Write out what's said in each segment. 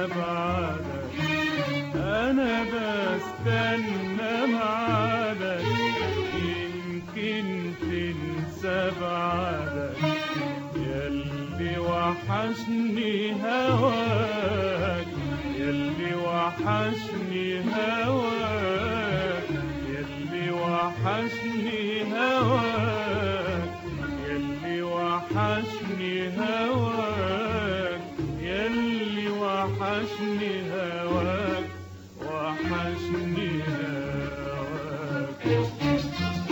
بعدك انا بستنى معادك يمكن تنسى بعدك ياللي وحشني هواك ياللي وحشني هواك ياللي وحشني هواك ياللي وحشني هواك ياللي وحشني هواك وحشني هواك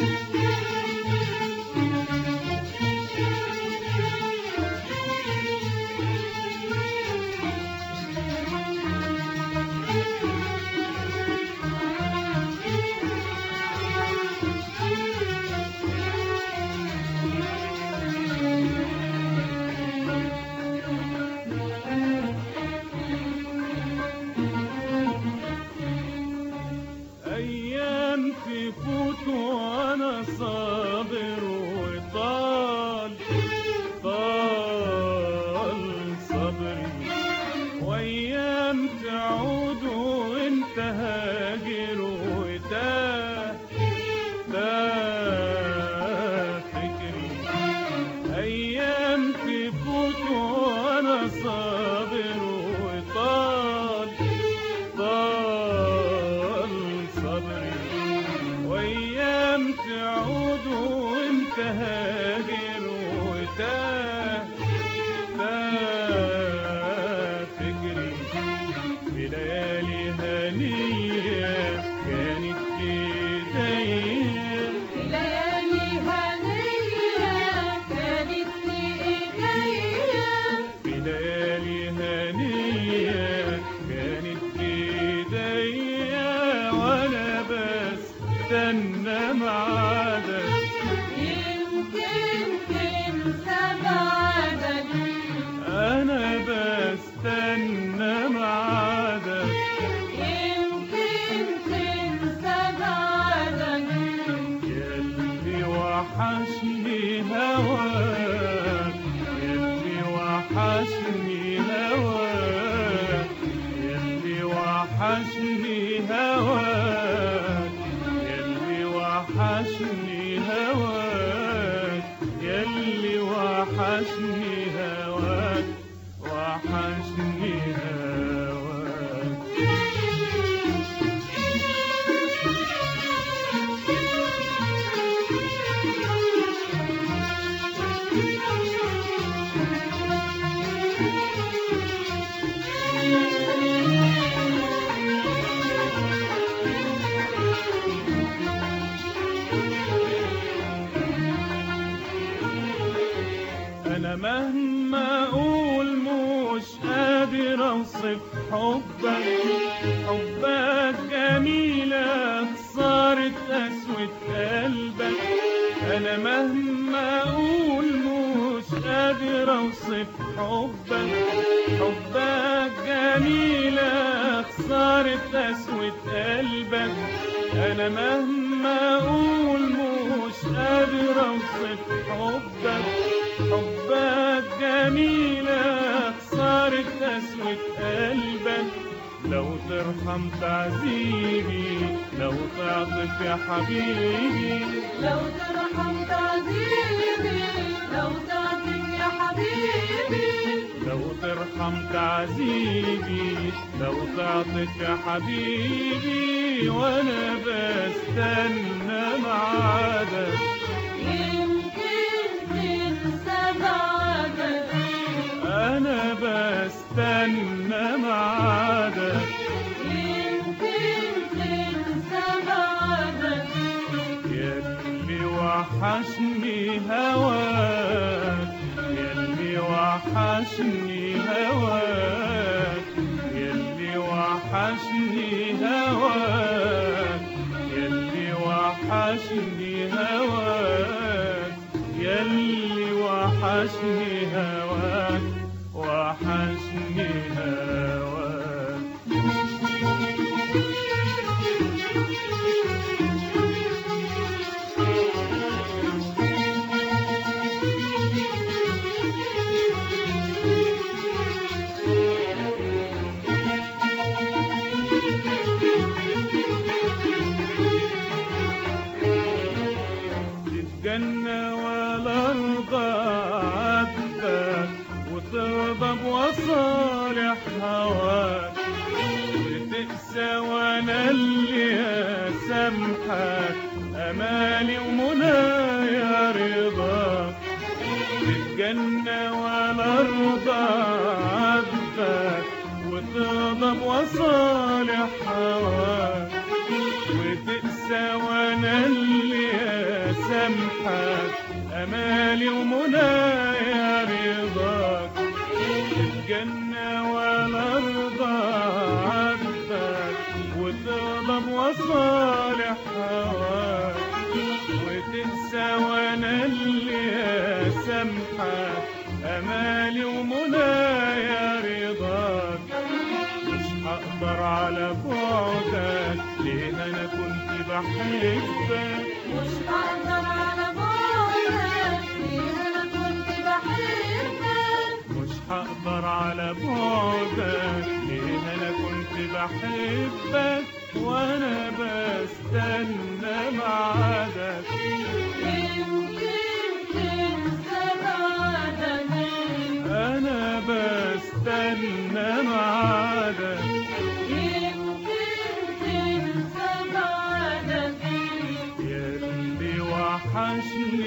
أيام تفوت وأنا صابر وطال طال صبري وأيام تعود وأنت هاجر وتاه تاه فكري أيام تفوت وأنا صابر وطال طال صبري وايام تعود وانت هاجر وتاه تاه فكري في ليالي هنيه كانت ايديا ليالي هنية كانت في إيديا في ليالي هنيه كانت ايديا وانا بستنى معادك يمكن تنسى بعدك انا بستنى معادك يمكن تنسى بعدك ياللي وحشني هواك ياللي وحشني هواك ياللي وحشني هواك ياللي وحشني هواك ياللي وحشني هواك وحشني هواك انا مهما اقول مش قادر اوصف حبك حبك جميلة خسارة قسوة قلبك انا مهما اقول مش قادر اوصف حبك حبك جميلة خسارة قسوة قلبك انا مهما اقول مش قادر اوصف حبك حبك جميلة خسارة قسوة قلبك لو ترحم تعذيبي لو تعطف يا حبيبي لو ترحم تعذيبي لو تعطيك يا حبيبي لو ترحم تعذيبي لو تعطف يا حبيبي وانا بستنى معادك يمكن تنسى بعدك انا بستنى معادك يمكن تنسى بعدك ياللي وحشني هواك ياللي وحشني هواك ياللي وحشني هواك ياللي وحشني هواك ياللي وحشني هواك وحشني هواك هواك بتقسى وانا اللي اسامحك امالي ومنايا رضاك تتجنى وانا ارضى عبدك وتغضب وصالح هواك وتقسى وانا اللي اسامحك امالي ومنايا رضاك تتجنى وانا ارضى عبدك وتغضب وصالح هواك وتنسى وانا اللي اسامحك امالي ومنايا رضاك مش هقدر على بعدك ليه انا كنت بحبك مش هقدر على بعدك ليه انا كنت بحبك مش هقدر على بعدك ليه انا كنت بحبك وانا بستنى ميعادك يمكن تنسى بعدك انا بستنى ميعادك يمكن تنسى بعدك يا اللي وحشني